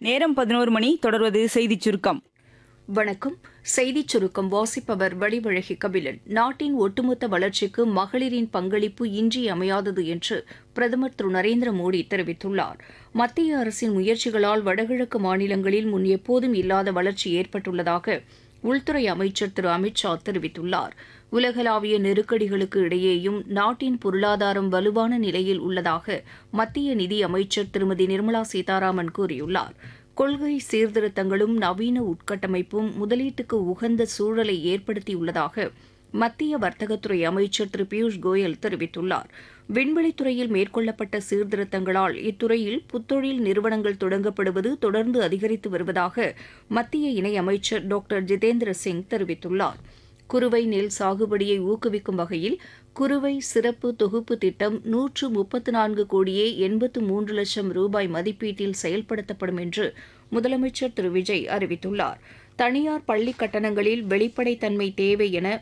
நேரம் பதினோரு மணி தொடர்வது செய்திச் சுருக்கம் வணக்கம் செய்திச் சுருக்கம் வாசிப்பவர் வடிவழகி கபிலன் நாட்டின் ஒட்டுமொத்த வளர்ச்சிக்கு மகளிரின் பங்களிப்பு இன்றியமையாதது என்று பிரதமர் திரு நரேந்திர மோடி தெரிவித்துள்ளார் மத்திய அரசின் முயற்சிகளால் வடகிழக்கு மாநிலங்களில் முன் எப்போதும் இல்லாத வளர்ச்சி ஏற்பட்டுள்ளதாக உள்துறை அமைச்சர் திரு அமித் ஷா தெரிவித்துள்ளார் உலகளாவிய நெருக்கடிகளுக்கு இடையேயும் நாட்டின் பொருளாதாரம் வலுவான நிலையில் உள்ளதாக மத்திய நிதி அமைச்சர் திருமதி நிர்மலா சீதாராமன் கூறியுள்ளார் கொள்கை சீர்திருத்தங்களும் நவீன உட்கட்டமைப்பும் முதலீட்டுக்கு உகந்த சூழலை ஏற்படுத்தியுள்ளதாக மத்திய வர்த்தகத்துறை அமைச்சர் திரு பியூஷ் கோயல் தெரிவித்துள்ளார் விண்வெளித்துறையில் மேற்கொள்ளப்பட்ட சீர்திருத்தங்களால் இத்துறையில் புத்தொழில் நிறுவனங்கள் தொடங்கப்படுவது தொடர்ந்து அதிகரித்து வருவதாக மத்திய இணையமைச்சர் டாக்டர் ஜிதேந்திர சிங் தெரிவித்துள்ளார் குறுவை நெல் சாகுபடியை ஊக்குவிக்கும் வகையில் குறுவை சிறப்பு தொகுப்பு திட்டம் நூற்று முப்பத்து நான்கு கோடியே எண்பத்து மூன்று லட்சம் ரூபாய் மதிப்பீட்டில் செயல்படுத்தப்படும் என்று முதலமைச்சர் திரு விஜய் அறிவித்துள்ளார் தனியார் பள்ளி கட்டணங்களில் வெளிப்படைத்தன்மை தேவை என